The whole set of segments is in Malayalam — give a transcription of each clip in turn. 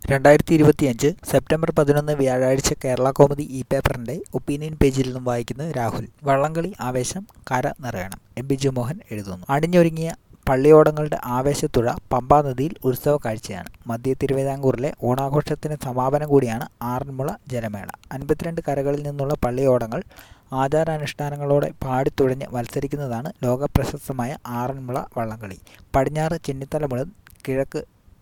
രണ്ടായിരത്തി ഇരുപത്തിയഞ്ച് സെപ്റ്റംബർ പതിനൊന്ന് വ്യാഴാഴ്ച കേരള കോമുദി ഇ പേപ്പറിൻ്റെ ഒപ്പീനിയൻ പേജിൽ നിന്നും വായിക്കുന്നത് രാഹുൽ വള്ളംകളി ആവേശം കര നിറയണം എം ബിജു മോഹൻ എഴുതുന്നു അണിഞ്ഞൊരുങ്ങിയ പള്ളിയോടങ്ങളുടെ ആവേശത്തുഴ പമ്പാ നദിയിൽ ഉത്സവ കാഴ്ചയാണ് മധ്യ തിരുവിതാംകൂറിലെ ഓണാഘോഷത്തിന് സമാപനം കൂടിയാണ് ആറന്മുള ജലമേള അൻപത്തിരണ്ട് കരകളിൽ നിന്നുള്ള പള്ളിയോടങ്ങൾ ആചാരാനുഷ്ഠാനങ്ങളോടെ പാടിത്തുഴഞ്ഞ് മത്സരിക്കുന്നതാണ് ലോകപ്രശസ്തമായ ആറന്മുള വള്ളംകളി പടിഞ്ഞാറ് ചെന്നിത്തല മുതൽ കിഴക്ക്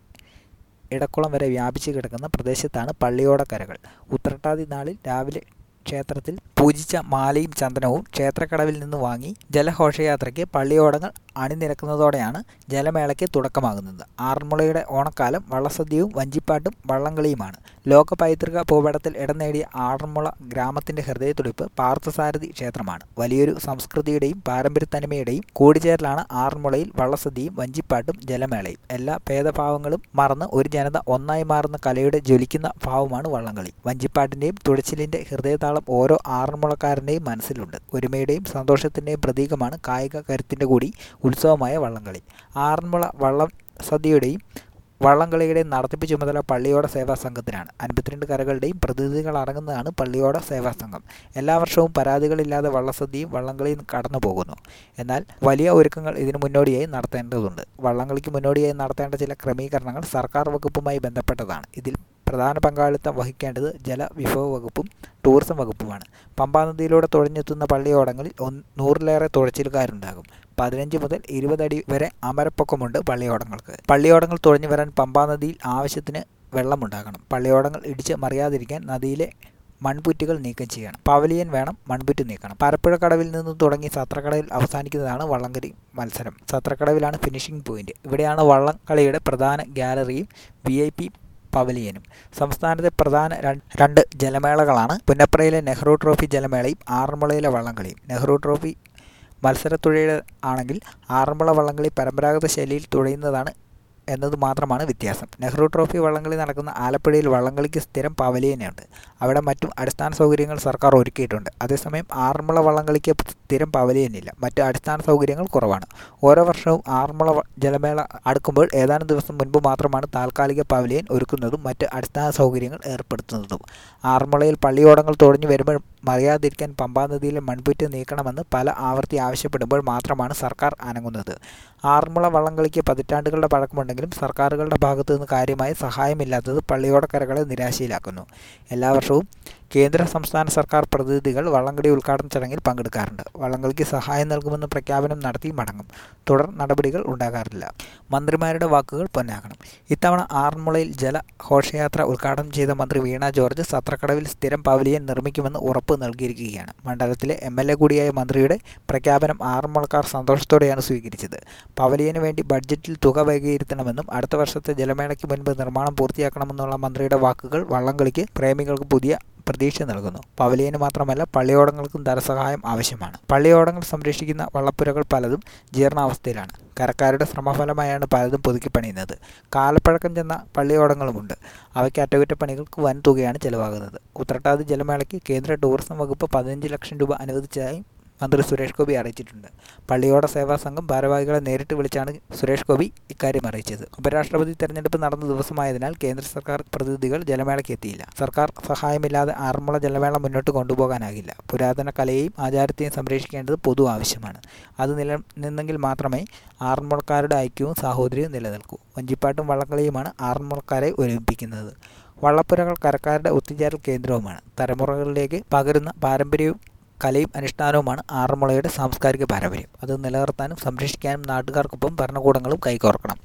ഇടക്കുളം വരെ വ്യാപിച്ചു കിടക്കുന്ന പ്രദേശത്താണ് പള്ളിയോടക്കരകൾ ഉത്രട്ടാതി നാളിൽ രാവിലെ ക്ഷേത്രത്തിൽ പൂജിച്ച മാലയും ചന്ദനവും ക്ഷേത്രക്കടവിൽ നിന്ന് വാങ്ങി ജലഘോഷയാത്രയ്ക്ക് പള്ളിയോടങ്ങൾ അണിനിരക്കുന്നതോടെയാണ് ജലമേളയ്ക്ക് തുടക്കമാകുന്നത് ആറന്മുളയുടെ ഓണക്കാലം വള്ളസദ്യയും വഞ്ചിപ്പാട്ടും വള്ളംകളിയുമാണ് ലോക പൈതൃക ഭൂപടത്തിൽ ഇടം നേടിയ ആറന്മുള ഗ്രാമത്തിന്റെ ഹൃദയത്തുടിപ്പ് പാർത്ഥസാരഥി ക്ഷേത്രമാണ് വലിയൊരു സംസ്കൃതിയുടെയും പാരമ്പര്യത്തനിമയുടെയും കൂടിച്ചേരലാണ് ആറന്മുളയിൽ വള്ളസദ്യയും വഞ്ചിപ്പാട്ടും ജലമേളയും എല്ലാ ഭേദഭാവങ്ങളും മറന്ന് ഒരു ജനത ഒന്നായി മാറുന്ന കലയുടെ ജ്വലിക്കുന്ന ഭാവമാണ് വള്ളംകളി വഞ്ചിപ്പാട്ടിന്റെയും തുഴച്ചിലിന്റെ ഹൃദയതാളം ഓരോ ആറന്മുളക്കാരൻ്റെയും മനസ്സിലുണ്ട് ഒരുമയുടെയും സന്തോഷത്തിൻ്റെയും പ്രതീകമാണ് കായിക കരുത്തിൻ്റെ കൂടി ഉത്സവമായ വള്ളംകളി ആറന്മുള വള്ളം സദ്യയുടെയും വള്ളംകളിയുടെയും നടത്തിപ്പ് ചുമതല പള്ളിയോട സേവാ സംഘത്തിനാണ് അൻപത്തിരണ്ട് കരകളുടെയും പ്രതിനിധികൾ അടങ്ങുന്നതാണ് പള്ളിയോട സേവാ സംഘം എല്ലാ വർഷവും പരാതികളില്ലാതെ വള്ളസദ്യയും വള്ളംകളിയും കടന്നു പോകുന്നു എന്നാൽ വലിയ ഒരുക്കങ്ങൾ ഇതിനു മുന്നോടിയായി നടത്തേണ്ടതുണ്ട് വള്ളംകളിക്ക് മുന്നോടിയായി നടത്തേണ്ട ചില ക്രമീകരണങ്ങൾ സർക്കാർ വകുപ്പുമായി ബന്ധപ്പെട്ടതാണ് ഇതിൽ പ്രധാന പങ്കാളിത്തം വഹിക്കേണ്ടത് ജലവിഭവ വകുപ്പും ടൂറിസം വകുപ്പുമാണ് പമ്പാ നദിയിലൂടെ തുഴഞ്ഞെത്തുന്ന പള്ളിയോടങ്ങളിൽ ഒന്ന് നൂറിലേറെ തുഴച്ചിലുകാരുണ്ടാകും പതിനഞ്ച് മുതൽ ഇരുപത് അടി വരെ അമരപ്പൊക്കമുണ്ട് പള്ളിയോടങ്ങൾക്ക് പള്ളിയോടങ്ങൾ തുഴഞ്ഞു വരാൻ പമ്പാ നദിയിൽ ആവശ്യത്തിന് വെള്ളമുണ്ടാകണം പള്ളിയോടങ്ങൾ ഇടിച്ച് മറിയാതിരിക്കാൻ നദിയിലെ മൺപുറ്റുകൾ നീക്കം ചെയ്യണം പവലിയൻ വേണം മൺപുറ്റ് നീക്കണം പരപ്പുഴ കടവിൽ നിന്ന് തുടങ്ങി സത്രക്കടവിൽ അവസാനിക്കുന്നതാണ് വള്ളംകളി മത്സരം സത്രക്കടവിലാണ് ഫിനിഷിംഗ് പോയിന്റ് ഇവിടെയാണ് വള്ളംകളിയുടെ പ്രധാന ഗാലറിയും വി ഐ പി പവലിയനും സംസ്ഥാനത്തെ പ്രധാന രണ്ട് ജലമേളകളാണ് പുന്നപ്രയിലെ നെഹ്റു ട്രോഫി ജലമേളയും ആറന്മുളയിലെ വള്ളംകളിയും നെഹ്റു ട്രോഫി മത്സരത്തുഴയുടെ ആണെങ്കിൽ ആറന്മുള വള്ളംകളി പരമ്പരാഗത ശൈലിയിൽ തുഴയുന്നതാണ് എന്നത് മാത്രമാണ് വ്യത്യാസം നെഹ്റു ട്രോഫി വള്ളംകളി നടക്കുന്ന ആലപ്പുഴയിൽ വള്ളംകളിക്ക് സ്ഥിരം പവലിയനുണ്ട് അവിടെ മറ്റും അടിസ്ഥാന സൗകര്യങ്ങൾ സർക്കാർ ഒരുക്കിയിട്ടുണ്ട് അതേസമയം ആറന്മുള വള്ളംകളിക്ക് സ്ഥിരം പവലിയനില്ല മറ്റ് അടിസ്ഥാന സൗകര്യങ്ങൾ കുറവാണ് ഓരോ വർഷവും ആറന്മുള ജലമേള അടുക്കുമ്പോൾ ഏതാനും ദിവസം മുൻപ് മാത്രമാണ് താൽക്കാലിക പവലിയൻ ഒരുക്കുന്നതും മറ്റ് അടിസ്ഥാന സൗകര്യങ്ങൾ ഏർപ്പെടുത്തുന്നതും ആറന്മുളയിൽ പള്ളിയോടങ്ങൾ തുഴഞ്ഞു വരുമ്പോൾ മറിയാതിരിക്കാൻ പമ്പാ നദിയിലെ മൺപുറ്റ് നീക്കണമെന്ന് പല ആവർത്തി ആവശ്യപ്പെടുമ്പോൾ മാത്രമാണ് സർക്കാർ അനങ്ങുന്നത് ആറന്മുള വള്ളംകളിക്ക് പതിറ്റാണ്ടുകളുടെ പഴക്കമുണ്ടെങ്കിലും സർക്കാരുകളുടെ ഭാഗത്തു നിന്ന് കാര്യമായ സഹായമില്ലാത്തത് പള്ളിയോടക്കരകളെ നിരാശയിലാക്കുന്നു എല്ലാ വർഷവും കേന്ദ്ര സംസ്ഥാന സർക്കാർ പ്രതിനിധികൾ വള്ളംകളി ഉദ്ഘാടന ചടങ്ങിൽ പങ്കെടുക്കാറുണ്ട് വള്ളംകളിക്ക് സഹായം നൽകുമെന്ന് പ്രഖ്യാപനം നടത്തി മടങ്ങും തുടർ നടപടികൾ ഉണ്ടാകാറില്ല മന്ത്രിമാരുടെ വാക്കുകൾ പൊന്നാകണം ഇത്തവണ ആറന്മുളയിൽ ജലഘോഷയാത്ര ഉദ്ഘാടനം ചെയ്ത മന്ത്രി വീണ ജോർജ് സത്രക്കടവിൽ സ്ഥിരം പവലിയൻ നിർമ്മിക്കുമെന്ന് ഉറപ്പ് നൽകിയിരിക്കുകയാണ് മണ്ഡലത്തിലെ എം എൽ എ കൂടിയായ മന്ത്രിയുടെ പ്രഖ്യാപനം ആറന്മുളക്കാർ സന്തോഷത്തോടെയാണ് സ്വീകരിച്ചത് പവലിയന് വേണ്ടി ബഡ്ജറ്റിൽ തുക വകയിരുത്തണമെന്നും അടുത്ത വർഷത്തെ ജലമേളയ്ക്ക് മുൻപ് നിർമ്മാണം പൂർത്തിയാക്കണമെന്നുള്ള മന്ത്രിയുടെ വാക്കുകൾ വള്ളംകളിക്ക് പ്രേമികൾക്ക് പുതിയ പ്രതീക്ഷ നൽകുന്നു പവലിയന് മാത്രമല്ല പള്ളിയോടങ്ങൾക്കും ധനസഹായം ആവശ്യമാണ് പള്ളിയോടങ്ങൾ സംരക്ഷിക്കുന്ന വള്ളപ്പുരകൾ പലതും ജീർണാവസ്ഥയിലാണ് കരക്കാരുടെ ശ്രമഫലമായാണ് പലതും പുതുക്കി പണിയുന്നത് കാലപ്പഴക്കം ചെന്ന പള്ളിയോടങ്ങളുമുണ്ട് അവയ്ക്ക് അറ്റകുറ്റപ്പണികൾക്ക് വൻ തുകയാണ് ചെലവാകുന്നത് ഉത്രട്ടാതി ജലമേളയ്ക്ക് കേന്ദ്ര ടൂറിസം വകുപ്പ് പതിനഞ്ച് ലക്ഷം രൂപ അനുവദിച്ചതായി മന്ത്രി സുരേഷ് ഗോപി അറിയിച്ചിട്ടുണ്ട് പള്ളിയോട സേവാ സംഘം ഭാരവാഹികളെ നേരിട്ട് വിളിച്ചാണ് സുരേഷ് ഗോപി ഇക്കാര്യം അറിയിച്ചത് ഉപരാഷ്ട്രപതി തെരഞ്ഞെടുപ്പ് നടന്ന ദിവസമായതിനാൽ കേന്ദ്ര സർക്കാർ പ്രതിനിധികൾ ജലമേളയ്ക്ക് എത്തിയില്ല സർക്കാർ സഹായമില്ലാതെ ആറന്മുള ജലമേള മുന്നോട്ട് കൊണ്ടുപോകാനാകില്ല പുരാതന കലയെയും ആചാരത്തെയും സംരക്ഷിക്കേണ്ടത് പൊതു ആവശ്യമാണ് അത് നിലനിന്നെങ്കിൽ മാത്രമേ ആറന്മുളക്കാരുടെ ഐക്യവും സാഹോദര്യവും നിലനിൽക്കൂ വഞ്ചിപ്പാട്ടും വള്ളംകളിയുമാണ് ആറന്മുളക്കാരെ ഒരുമിപ്പിക്കുന്നത് വള്ളപ്പുരകൾ കരക്കാരുടെ ഒത്തുചേരൽ കേന്ദ്രവുമാണ് തലമുറകളിലേക്ക് പകരുന്ന പാരമ്പര്യവും കലയും അനുഷ്ഠാനവുമാണ് ആറന്മുളയുടെ സാംസ്കാരിക പാരമ്പര്യം അത് നിലനിർത്താനും സംരക്ഷിക്കാനും നാട്ടുകാർക്കൊപ്പം ഭരണകൂടങ്ങളും കൈകോർക്കണം